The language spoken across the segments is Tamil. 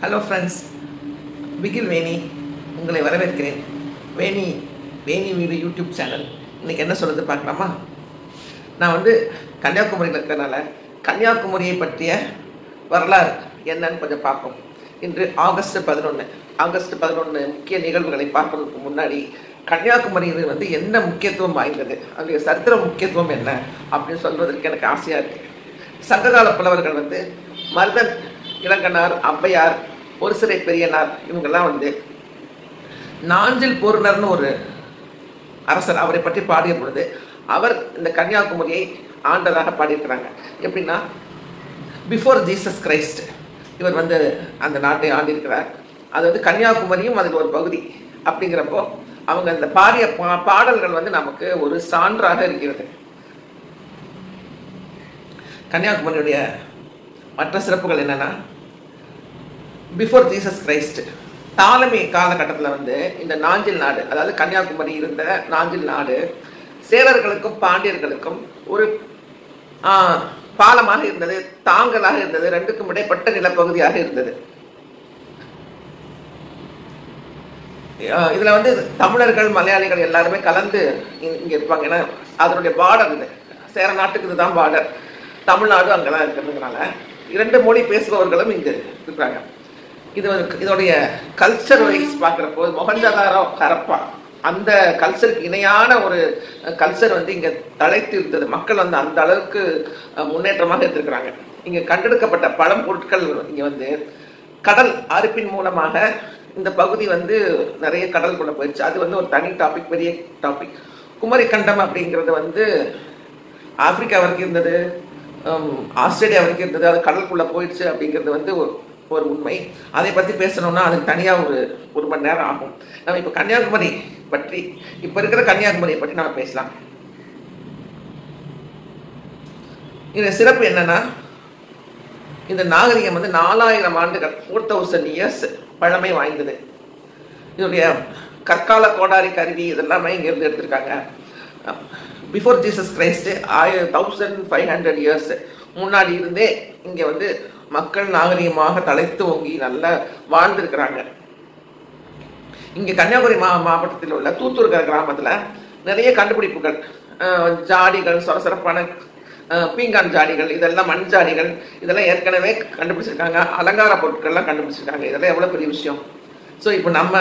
ஹலோ ஃப்ரெண்ட்ஸ் பிகில் வேணி உங்களை வரவேற்கிறேன் வேணி வேணி வீடு யூடியூப் சேனல் இன்றைக்கி என்ன சொல்லுது பார்க்கலாமா நான் வந்து கன்னியாகுமரியில் இருக்கிறனால கன்னியாகுமரியை பற்றிய வரலாறு என்னன்னு கொஞ்சம் பார்ப்போம் இன்று ஆகஸ்ட் பதினொன்று ஆகஸ்ட் பதினொன்று முக்கிய நிகழ்வுகளை பார்ப்பதற்கு முன்னாடி கன்னியாகுமரியில் வந்து என்ன முக்கியத்துவம் வாய்ந்தது அதனுடைய சரித்திர முக்கியத்துவம் என்ன அப்படின்னு சொல்வதற்கு எனக்கு ஆசையாக இருக்குது சங்ககால புலவர்கள் வந்து மருதன் இளங்கனார் ஔவையார் ஒரு சிறை பெரியனார் இவங்கெல்லாம் வந்து நாஞ்சில் பூர்ணர்னு ஒரு அரசர் அவரை பற்றி பாடிய பொழுது அவர் இந்த கன்னியாகுமரியை ஆண்டதாக பாடியிருக்கிறாங்க எப்படின்னா பிஃபோர் ஜீசஸ் கிரைஸ்ட் இவர் வந்து அந்த நாட்டை ஆண்டிருக்கிறார் அது வந்து கன்னியாகுமரியும் அதில் ஒரு பகுதி அப்படிங்கிறப்போ அவங்க அந்த பாடிய பா பாடல்கள் வந்து நமக்கு ஒரு சான்றாக இருக்கிறது கன்னியாகுமரியுடைய மற்ற சிறப்புகள் என்னென்னா பிஃபோர் ஜீசஸ் கிரைஸ்ட் தாலமி காலகட்டத்தில் வந்து இந்த நாஞ்சில் நாடு அதாவது கன்னியாகுமரி இருந்த நாஞ்சில் நாடு சேரர்களுக்கும் பாண்டியர்களுக்கும் ஒரு ஆ, பாலமாக இருந்தது தாங்கலாக இருந்தது ரெண்டுக்கும் இடைப்பட்ட நிலப்பகுதியாக இருந்தது அஹ் இதுல வந்து தமிழர்கள் மலையாளிகள் எல்லாருமே கலந்து இ- இங்க இருப்பாங்க ஏன்னா அதனுடைய பார்டர் இது சேர நாட்டுக்கு இதுதான் பார்டர் தமிழ்நாடு அங்கதான் இருக்கிறதுனால இரண்டு மொழி பேசுபவர்களும் இங்க இருக்கிறாங்க இது வந்து இதோடைய கல்ச்சர் வைஸ் பார்க்குறப்போ மொகஞ்சதாரோ ஹரப்பா அந்த கல்ச்சருக்கு இணையான ஒரு கல்ச்சர் வந்து இங்க தலைத்து இருந்தது மக்கள் வந்து அந்த அளவுக்கு அஹ், முன்னேற்றமாக இருந்திருக்கிறாங்க இங்க கண்டெடுக்கப்பட்ட பழம் பொருட்கள் இங்க வந்து கடல் அறுப்பின் மூலமாக இந்த பகுதி வந்து நிறைய கடலுக்குள்ள போயிடுச்சு அது வந்து ஒரு தனி டாபிக் பெரிய டாபிக் குமரி கண்டம் அப்படிங்கிறது வந்து ஆப்பிரிக்கா வரைக்கும் இருந்தது ஹம், ஆஸ்திரேலியா வரைக்கும் இருந்தது அது கடலுக்குள்ள போயிடுச்சு அப்படிங்கிறது வந்து ஒரு ஒரு உண்மை அதை பற்றி பேசணும்னா அதுக்கு தனியாக ஒரு ஒரு மணி நேரம் ஆகும் நம்ம இப்போ கன்னியாகுமரி பற்றி இப்போ இருக்கிற கன்னியாகுமரியை பற்றி நம்ம பேசலாம் இது சிறப்பு என்னன்னா இந்த நாகரிகம் வந்து நாலாயிரம் ஆண்டுகள் ஃபோர் தௌசண்ட் இயர்ஸ் பழமை வாய்ந்தது இதோடைய கற்கால கோடாரி கருவி இதெல்லாமே இங்கேருந்து எடுத்திருக்காங்க பிஃபோர் ஜீசஸ் கிரைஸ்ட் ஆய தௌசண்ட் ஃபைவ் ஹண்ட்ரட் இயர்ஸ் முன்னாடி இருந்தே இங்கே வந்து மக்கள் நாகரிகமாக தலைத்து ஓங்கி நல்லா வாழ்ந்திருக்கிறாங்க இங்கே கன்னியாகுமரி மா மாவட்டத்தில் உள்ள தூத்தூர்கிற கிராமத்தில் நிறைய கண்டுபிடிப்புகள் அஹ், ஜாடிகள் சொரசொரப்பான அஹ், பீங்கான் ஜாடிகள் இதெல்லாம் மண் ஜாடிகள் இதெல்லாம் ஏற்கனவே கண்டுபிடிச்சிருக்காங்க அலங்கார பொருட்கள்லாம் கண்டுபிடிச்சிருக்காங்க இதெல்லாம் எவ்வளோ பெரிய விஷயம் ஸோ இப்போ நம்ம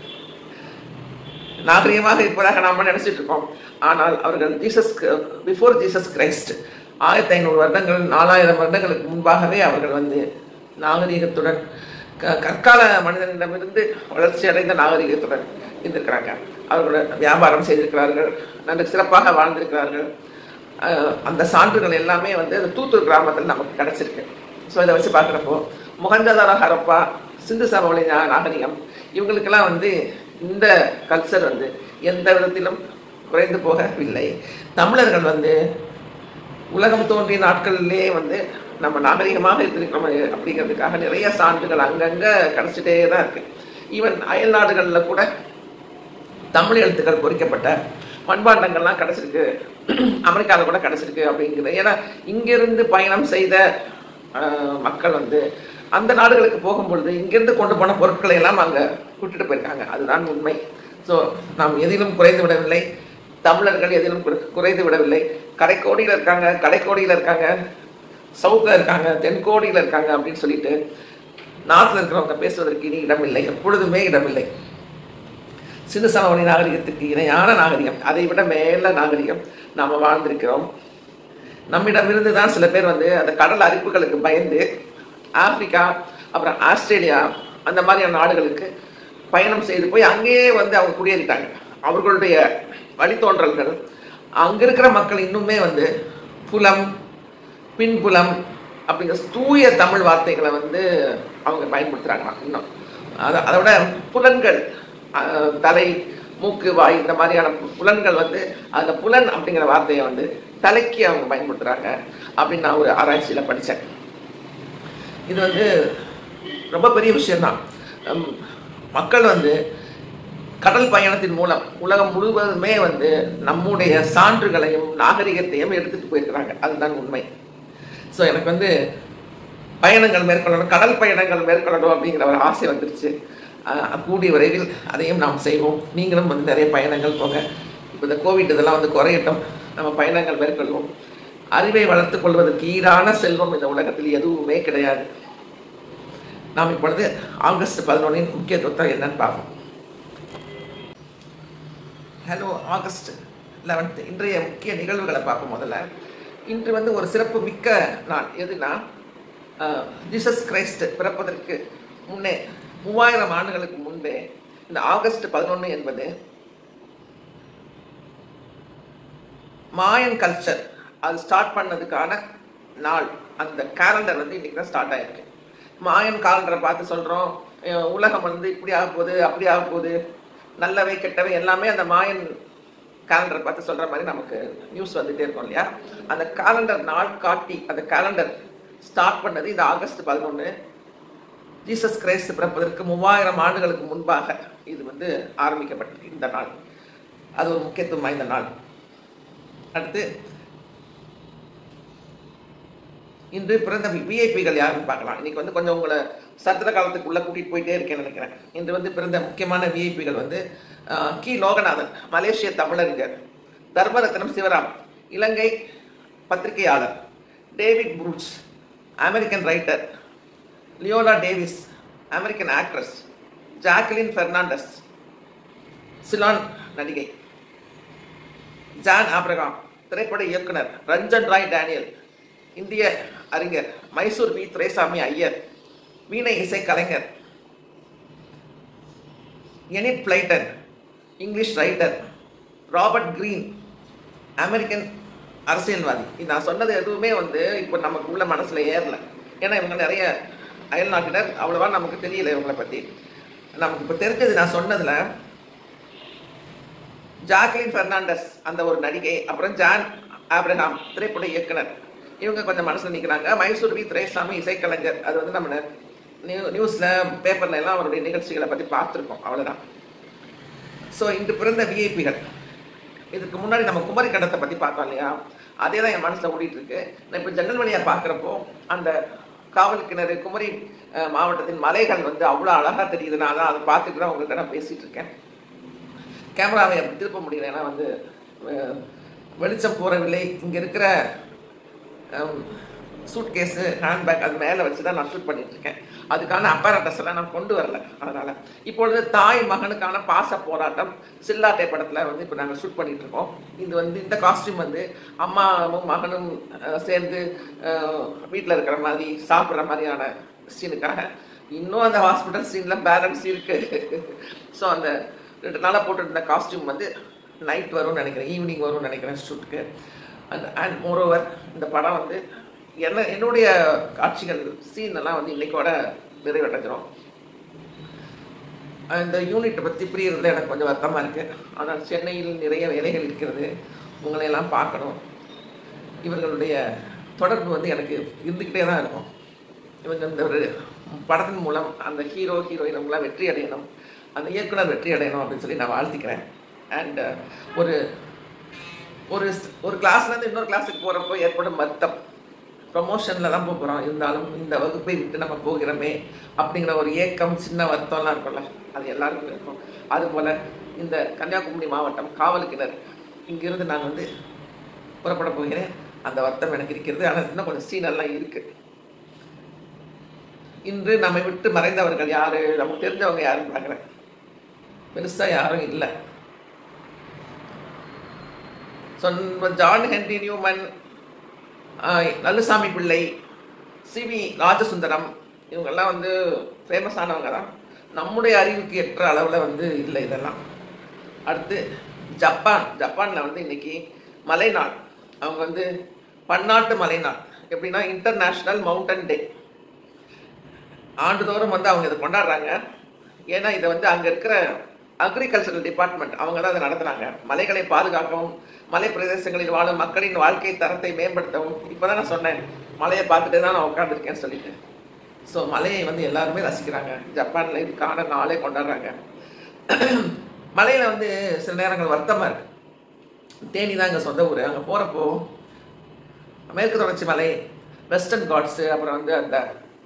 நாகரிகமாக இருப்பதாக நாம் நினைச்சிட்டு இருக்கோம் ஆனால் அவர்கள் ஜீசஸ் பிஃபோர் ஜீசஸ் கிரைஸ்ட் ஆயிரத்தி ஐநூறு வருடங்கள் நாலாயிரம் வருடங்களுக்கு முன்பாகவே அவர்கள் வந்து நாகரிகத்துடன் க- கற்கால மனிதனிடமிருந்து வளர்ச்சி அடைந்த நாகரிகத்துடன் இருந்திருக்கிறாங்க அவர்களோட வியாபாரம் செய்திருக்கிறார்கள் நல்ல சிறப்பாக வாழ்ந்திருக்கிறார்கள் அஹ் அந்த சான்றுகள் எல்லாமே வந்து அந்த தூத்தூர் கிராமத்தில் நமக்கு கிடைச்சிருக்கு ஸோ இதை வச்சு பார்க்குறப்போ முகஞ்சதார ஹரப்பா சிந்து சமவெளி நா- நாகரிகம் இவங்களுக்கெல்லாம் வந்து இந்த கல்ச்சர் வந்து எந்த விதத்திலும் குறைந்து போகவில்லை தமிழர்கள் வந்து உலகம் தோன்றிய நாட்களிலே வந்து நம்ம நாகரிகமாக இருந்திருக்கிறோம் அப்படிங்கிறதுக்காக நிறைய சான்றுகள் அங்கங்கே கிடச்சிட்டே தான் இருக்கு ஈவன் அயல் நாடுகளில் கூட தமிழ் எழுத்துக்கள் பொறிக்கப்பட்ட மண்பாண்டங்கள்லாம் கிடச்சிருக்கு அமெரிக்காவில் கூட கிடச்சிருக்கு அப்படிங்கிறது ஏன்னா இங்கிருந்து பயணம் செய்த ஆஹ், மக்கள் வந்து அந்த நாடுகளுக்கு போகும்பொழுது இங்கிருந்து கொண்டு போன பொருட்களை எல்லாம் அங்கே விட்டுட்டு போயிருக்காங்க அதுதான் உண்மை ஸோ நாம் எதிலும் குறைந்து விடவில்லை தமிழர்கள் எதிலும் குறை- குறைந்து விடவில்லை கடைக்கோடியில் இருக்காங்க கடைக்கோடியில் இருக்காங்க சவுத்தில் இருக்காங்க தென்கோடியில் இருக்காங்க அப்படின்னு சொல்லிட்டு நாட்டில் இருக்கிறவங்க பேசுவதற்கு இனி இடமில்லை எப்பொழுதுமே இடமில்லை சிந்து சமவெளி நாகரிகத்துக்கு இணையான நாகரிகம் அதை விட மேல நாகரிகம் நாம் வாழ்ந்திருக்கிறோம் நம்மிடமிருந்து தான் சில பேர் வந்து அந்த கடல் அரிப்புகளுக்கு பயந்து ஆப்பிரிக்கா அப்புறம் ஆஸ்திரேலியா அந்த மாதிரியான நாடுகளுக்கு பயணம் செய்து போய் அங்கேயே வந்து அவங்க குடியேறிட்டாங்க அவர்களுடைய வழித்தோன்றல்கள் அங்க இருக்கிற மக்கள் இன்னுமே வந்து புலம் பின்புலம் அப்படிங்கிற தூய தமிழ் வார்த்தைகளை வந்து அவங்க பயன்படுத்துகிறாங்களாம் இன்னும் அதை அதை விட புலன்கள் அஹ், தலை மூக்கு வாய் இந்த மாதிரியான பு- புலன்கள் வந்து அந்த புலன் அப்படிங்கிற வார்த்தையை வந்து தலைக்கு அவங்க பயன்படுத்துகிறாங்க அப்படின்னு நான் ஒரு ஆராய்ச்சியில் படித்தேன் இது வந்து ரொம்ப பெரிய விஷயம்தான் ஹம், மக்கள் வந்து கடல் பயணத்தின் மூலம் உலகம் முழுவதுமே வந்து நம்முடைய சான்றுகளையும் நாகரிகத்தையும் எடுத்துட்டு போயிருக்கிறாங்க அதுதான் உண்மை ஸோ எனக்கு வந்து பயணங்கள் மேற்கொள்ளணும் கடல் பயணங்கள் மேற்கொள்ளணும் அப்படிங்கிற ஒரு ஆசை வந்துருச்சு அஹ் கூடிய விரைவில் அதையும் நாம் செய்வோம் நீங்களும் வந்து நிறைய பயணங்கள் போங்க இப்போ இந்த கோவிட் இதெல்லாம் வந்து குறையட்டும் நம்ம பயணங்கள் மேற்கொள்வோம் அறிவை வளர்த்துக் கொள்வதற்கு ஈடான செல்வம் இந்த உலகத்தில் எதுவுமே கிடையாது நாம் இப்பொழுது ஆகஸ்ட் பதினொன்றின் முக்கியத்துவத்தை என்னன்னு பார்ப்போம் ஹலோ ஆகஸ்ட் லெவன்த்து இன்றைய முக்கிய நிகழ்வுகளை பார்ப்போம் முதல்ல இன்று வந்து ஒரு சிறப்பு மிக்க நாள் எதுனா ஜீசஸ் கிரைஸ்ட் பிறப்பதற்கு முன்னே மூவாயிரம் ஆண்டுகளுக்கு முன்பே இந்த ஆகஸ்ட் பதினொன்று என்பது மாயன் கல்ச்சர் அது ஸ்டார்ட் பண்ணதுக்கான நாள் அந்த கேலண்டர் வந்து இன்னைக்கு தான் ஸ்டார்ட் ஆயிருக்கு மாயன் காலண்டரை பார்த்து சொல்கிறோம் உலகம் வந்து இப்படி ஆக போகுது அப்படி ஆக போகுது நல்லவை கெட்டவை எல்லாமே அந்த மாயன் கேலண்டர் பார்த்து சொல்கிற மாதிரி நமக்கு நியூஸ் வந்துகிட்டே இருக்கும் இல்லையா அந்த கேலண்டர் நாள் காட்டி அந்த கேலண்டர் ஸ்டார்ட் பண்ணது இந்த ஆகஸ்ட் பதினொன்று ஜீசஸ் கிரைஸ்ட் பிறப்பதற்கு மூவாயிரம் ஆண்டுகளுக்கு முன்பாக இது வந்து ஆரம்பிக்கப்பட்டிருக்கு இந்த நாள் அது ஒரு முக்கியத்துவம் வாய்ந்த நாள் அடுத்து இன்று பிறந்த விஐபிகள் யாருன்னு பார்க்கலாம் இன்னைக்கு வந்து கொஞ்சம் உங்களை சத்திர காலத்துக்குள்ளே கூட்டிகிட்டு போயிட்டே இருக்கேன்னு நினைக்கிறேன் இன்று வந்து பிறந்த முக்கியமான விஐபிகள் வந்து அஹ், கி லோகநாதன் மலேசிய தமிழறிஞர் தர்மரத்னம் சிவராம் இலங்கை பத்திரிகையாளர் David Brooks American writer Viola Davis American actress Jacqueline Fernandez Ceylon நடிகை ஜான் ஆப்ரகாம் திரைப்பட இயக்குனர் ரஞ்சன் ராய் டேனியல் இந்திய அறிஞர் மைசூர் வி துரைசாமி ஐயர் வீணை இசை கலைஞர் Enid Blyton English writer Robert Green American அரசியல்வாதி இது நான் சொன்னது எதுவுமே வந்து இப்போ நமக்கு உள்ள மனசுல ஏறல ஏன்னா இவங்க நிறைய அயல் நாட்டினர் அவ்வளவா நமக்கு தெரியல இவங்களை பற்றி நமக்கு இப்போ தெரிஞ்சது நான் சொன்னதுல ஜாக்லின் பெர்னாண்டஸ் அந்த ஒரு நடிகை அப்புறம் ஜான் ஆப்ரஹாம் திரைப்பட இயக்குனர் இவங்க கொஞ்சம் மனசில் நிற்கிறாங்க மைசூர் வி துரைசாமி இசைக்கலைஞர் அது வந்து நம்ம நியூ நியூஸில் பேப்பர்ல எல்லாம் அவருடைய நிகழ்ச்சிகளை பற்றி பார்த்துருக்கோம் அவ்வளோதான் ஸோ இன்று பிறந்த விஐபிகள் இதுக்கு முன்னாடி நம்ம குமரி கடத்தை பற்றி பார்த்தோம் இல்லையா அதே தான் என் மனசில் ஓடிட்டு இருக்கு நான் இப்போ ஜன்னல் வழியாக பார்க்குறப்போ அந்த காவல் கிணறு குமரி அஹ், மாவட்டத்தின் மலைகள் வந்து அவ்வளோ அழகாக தெரியுது நான் அதான் அதை பார்த்துட்டு தான் உங்கள்கிட்ட நான் பேசிகிட்டு இருக்கேன் கேமராவை அப்படி திருப்ப முடியல ஏன்னா வந்து அஹ், வெளிச்சம் போகவில்லை இங்கே இருக்கிற சூட் கேஸு ஹேண்ட்பேக் அது மேலே வச்சு தான் நான் ஷூட் பண்ணிட்டு இருக்கேன் அதுக்கான அப்பராட்டஸ் எல்லாம் நான் கொண்டு வரல அதனால் இப்பொழுது தாய் மகனுக்கான பாச போராட்டம் சில்லாட்டை படத்தில் வந்து இப்போ நாங்கள் ஷூட் பண்ணிட்டு இருக்கோம் இது வந்து இந்த காஸ்டியூம் வந்து அம்மாவும் மகனும் அஹ், சேர்ந்து வீட்டில் இருக்கிற மாதிரி சாப்பிட்ற மாதிரியான சீனுக்காக இன்னும் அந்த ஹாஸ்பிட்டல் சீனில் பேலன்ஸ் இருக்கு ஸோ அந்த ரெண்டு நாளாக போட்டுருந்த காஸ்டியூம் வந்து நைட் வரும்னு நினைக்கிறேன் ஈவினிங் வரும்னு நினைக்கிறேன் ஷூட்டுக்கு அண்ட் அண்ட் மோரோவர் இந்த படம் வந்து என்ன என்னுடைய காட்சிகள் சீன் எல்லாம் வந்து இன்னைக்கோட நிறைவடைஞ்சிரும் இந்த யூனிட்டை பற்றி புரியறதுல எனக்கு கொஞ்சம் வருத்தமாக இருக்குது ஆனால் சென்னையில் நிறைய வேலைகள் இருக்கிறது உங்களை எல்லாம் பார்க்கணும் இவர்களுடைய தொடர்பு வந்து எனக்கு இருந்துக்கிட்டே தான் இருக்கும் இவங்க இந்த ஒரு படத்தின் மூலம் அந்த ஹீரோ ஹீரோயின் அவங்களாம் வெற்றி அடையணும் அந்த இயக்குனர் வெற்றி அடையணும் அப்படின்னு சொல்லி நான் வாழ்த்திக்கிறேன் அண்ட் ஒரு ஒரு ஒரு கிளாஸ்லேருந்து இன்னொரு கிளாஸுக்கு போகிறப்போ ஏற்படும் வருத்தம் ப்ரொமோஷனில் தான் போகிறோம் இருந்தாலும் இந்த வகுப்பை விட்டு நம்ம போகிறோமே அப்படிங்கிற ஒரு ஏக்கம் சின்ன வருத்தம்லாம் இருக்கும்ல அது எல்லாருக்கும் இருக்கும் அதுபோல் இந்த கன்னியாகுமரி மாவட்டம் காவலுக்கிணர் இங்கிருந்து நான் வந்து புறப்பட போகிறேன் அந்த வருத்தம் எனக்கு இருக்கிறது ஆனால் இன்னும் கொஞ்சம் சீனெல்லாம் இருக்குது இன்று நம்மை விட்டு மறைந்தவர்கள் யாரு நமக்கு தெரிஞ்சவங்க யாருன்னு பார்க்குறேன் பெருசாக யாரும் இல்லை சொன்ன ஜான் ஹென்ரி நியூமன் ஆஹ், நல்லுசாமி பிள்ளை சிவி ராஜசுந்தரம் இவங்கெல்லாம் வந்து ஃபேமஸானவங்க தான் நம்முடைய அறிவுக்கு எற்ற அளவில் வந்து இல்லை இதெல்லாம் அடுத்து ஜப்பான் ஜப்பானில் வந்து இன்னைக்கு மலைநாள் அவங்க வந்து பன்னாட்டு மலைநாள் எப்படின்னா இன்டர்நேஷ்னல் மவுண்டன் டே ஆண்டுதோறும் வந்து அவங்க இதை கொண்டாடுறாங்க ஏன்னா இதை வந்து அங்கே இருக்கிற அக்ரிகல்ச்சரல் டிபார்ட்மெண்ட் அவங்க தான் அதை நடத்துனாங்க மலைகளை பாதுகாக்கவும் மலை பிரதேசங்களில் வாழும் மக்களின் வாழ்க்கை தரத்தை மேம்படுத்தவும் இப்போ தான் நான் சொன்னேன் மலையை பார்த்துட்டே தான் நான் உட்காந்துருக்கேன்னு சொல்லிட்டு ஸோ மலையை வந்து எல்லாருமே ரசிக்கிறாங்க ஜப்பானில் இதுக்கான நாளே கொண்டாடுறாங்க மலையில் வந்து சில நேரங்கள் வருத்தமாக இருக்கு தேனி தான் எங்கள் சொந்த ஊர் அங்கே போகிறப்போ மேற்கு தொடர்ச்சி மலை வெஸ்டர்ன் காட்ஸு அப்புறம் வந்து அந்த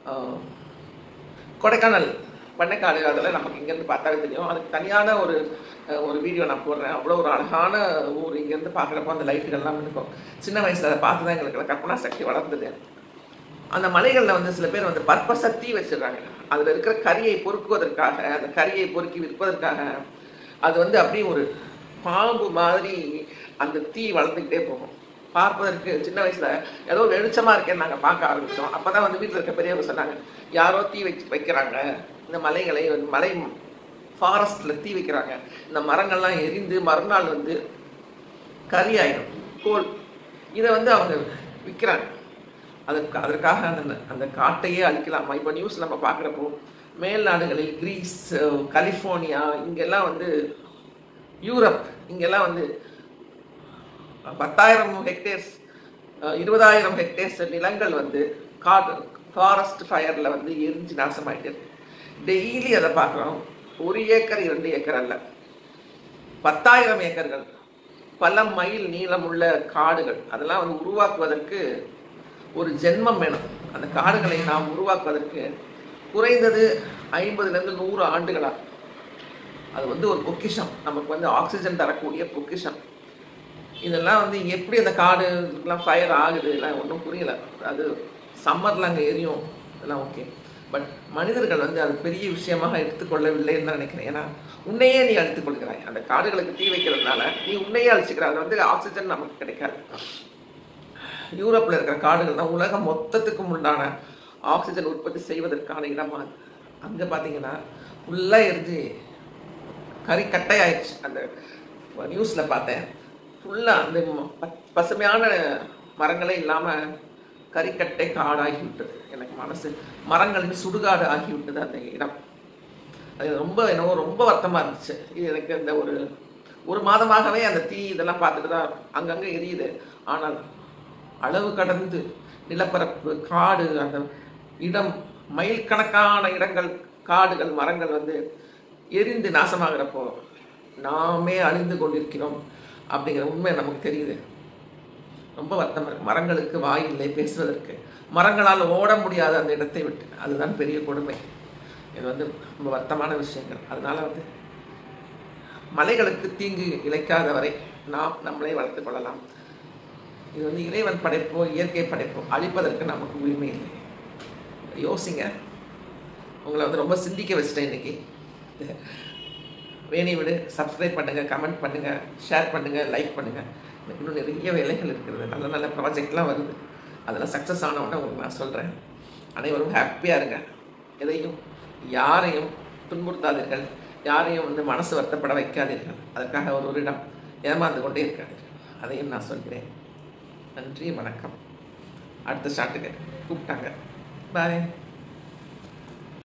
ஆஹ், கொடைக்கானல் பண்ணைக்காடு அதெல்லாம் நமக்கு இங்கேருந்து பார்த்தாவே தெரியும் அதுக்கு தனியான ஒரு அஹ், ஒரு வீடியோ நான் போடுறேன் அவ்வளோ ஒரு அழகான ஊர் இங்கேருந்து பார்க்குறப்போ அந்த லைட்டுகள்லாம் இருக்கும் சின்ன வயசில் அதை பார்த்து தான் எங்களுக்கு கற்பனா சக்தி வளர்ந்தது அந்த மலைகளில் வந்து சில பேர் வந்து பர்பஸாக தீ வச்சிடுறாங்க அதில் இருக்கிற கரியை பொறுக்குவதற்காக அந்த கரியை பொறுக்கி விற்பதற்காக அது வந்து அப்படியே ஒரு பாம்பு மாதிரி அந்த தீ வளர்ந்துக்கிட்டே போகும் பார்ப்பதற்கு சின்ன வயசுல ஏதோ வெளிச்சமா இருக்கேன்னு நாங்கள் பார்க்க ஆரம்பித்தோம் அப்போ தான் வந்து வீட்டில் இருக்க பெரியவங்க சொன்னாங்க யாரோ தீ வச்சு வைக்கிறாங்க இந்த மலைகளை வந்து மலை ஃபாரஸ்ட்டில் தீ வைக்கிறாங்க இந்த மரங்கள்லாம் எரிந்து மறுநாள் வந்து கறி ஆயிடும் கோல் இதை வந்து அவங்க விற்கிறாங்க அதற்கு அதற்காக அந்த அந்த காட்டையே அழிக்கலாமா இப்போ நியூஸ் நம்ம பார்க்குறப்போ மேல் நாடுகளில் கிரீஸ் அஹ், கலிஃபோர்னியா இங்கெல்லாம் வந்து யூரப் இங்கெல்லாம் வந்து பத்தாயிரம் ஹெக்டேர்ஸ் இருபதாயிரம் ஹெக்டேர்ஸ் நிலங்கள் வந்து காடு ஃபாரஸ்ட் ஃபயரில் வந்து எரிஞ்சு நாசமாயிட்டு இருக்கு டெய்லி அதை பார்க்குறோம் ஒரு ஏக்கர் இரண்டு ஏக்கர் அல்ல பத்தாயிரம் ஏக்கர்கள் பல மைல் நீளமுள்ள காடுகள் அதெல்லாம் வந்து உருவாக்குவதற்கு ஒரு ஜென்மம் வேணும் அந்த காடுகளை நாம் உருவாக்குவதற்கு குறைந்தது ஐம்பதுலேருந்து நூறு ஆண்டுகளா அது வந்து ஒரு பொக்கிஷம் நமக்கு வந்து ஆக்சிஜன் தரக்கூடிய பொக்கிஷம் இதெல்லாம் வந்து எப்படி அந்த காடு இதெல்லாம் ஃபயர் ஆகுது எல்லாம் ஒன்றும் புரியல அது சம்மரில் அங்கே எரியும் இதெல்லாம் ஓகே பட் மனிதர்கள் வந்து அது பெரிய விஷயமாக எடுத்துக்கொள்ளவில்லைன்னு தான் நினைக்கிறேன் ஏன்னா உன்னையே நீ அழித்துக் கொள்கிறாய் அந்த காடுகளுக்கு தீ வைக்கிறதுனால நீ உன்னையே அழிச்சுக்கிற அது வந்து ஆக்சிஜன் நமக்கு கிடைக்காது யூரோப்பில் இருக்கிற காடுகள் தான் உலகம் மொத்தத்துக்கும் உண்டான ஆக்சிஜன் உற்பத்தி செய்வதற்கான இடமா அது அங்கே பார்த்தீங்கன்னா ஃபுல்லாக எரிஞ்சு கறி கட்டை ஆயிடுச்சு அந்த நியூஸில் பார்த்தேன் ஃபுல்லாக அந்த ம- ப- பசுமையான மரங்களே இல்லாமல் கறிக்கட்டை காடாகி விட்டது எனக்கு மனசு மரங்களின் சுடுகாடு ஆகி விட்டது அந்த இடம் அது ரொம்ப என்னவோ ரொம்ப வருத்தமாக இருந்துச்சு இது எனக்கு அந்த ஒரு ஒரு மாதமாகவே அந்த தீ இதெல்லாம் பார்த்துட்டு தான் அங்கங்கே எரியுது ஆனால் அளவு கடந்து நிலப்பரப்பு காடு அந்த இடம் மைல் கணக்கான இடங்கள் காடுகள் மரங்கள் வந்து எரிந்து நாசமாகிறப்போ நாமே அழிந்து கொண்டிருக்கிறோம் அப்படிங்கிற உண்மை நமக்கு தெரியுது ரொம்ப வருத்தமாக இருக்கு மரங்களுக்கு வாய் இல்லை பேசுவதற்கு மரங்களால் ஓட முடியாத அந்த இடத்தை விட்டு அதுதான் பெரிய கொடுமை இது வந்து ரொம்ப வருத்தமான விஷயங்கள் அதனால வந்து மலைகளுக்கு தீங்கு இழைக்காத வரை நாம் நம்மளை வளர்த்துக் கொள்ளலாம் இது வந்து இறைவன் படைப்போ இயற்கை படைப்போ அழிப்பதற்கு நமக்கு உரிமை இல்லை யோசிங்க உங்களை வந்து ரொம்ப சிந்திக்க வச்சுட்டேன் இன்னைக்கு வேணி விடு சப்ஸ்கிரைப் பண்ணுங்கள் கமெண்ட் பண்ணுங்கள் ஷேர் பண்ணுங்கள் லைக் பண்ணுங்கள் எனக்கு இன்னும் நிறைய வேலைகள் இருக்கிறது நல்ல நல்ல ப்ராஜெக்ட்லாம் வருது அதெல்லாம் சக்ஸஸ் ஆனவுடனே உங்களுக்கு நான் சொல்கிறேன் அனைவரும் ஹாப்பியாக இருங்க எதையும் யாரையும் துன்புறுத்தாதீர்கள் யாரையும் வந்து மனசு வருத்தப்பட வைக்காதீர்கள் அதற்காக ஒரு ஒரு இடம் ஏமாந்து கொண்டே இருக்காதீர்கள் அதையும் நான் சொல்கிறேன் நன்றி வணக்கம் அடுத்த ஷாட்டுக்கு கூப்பிட்டாங்க பாய்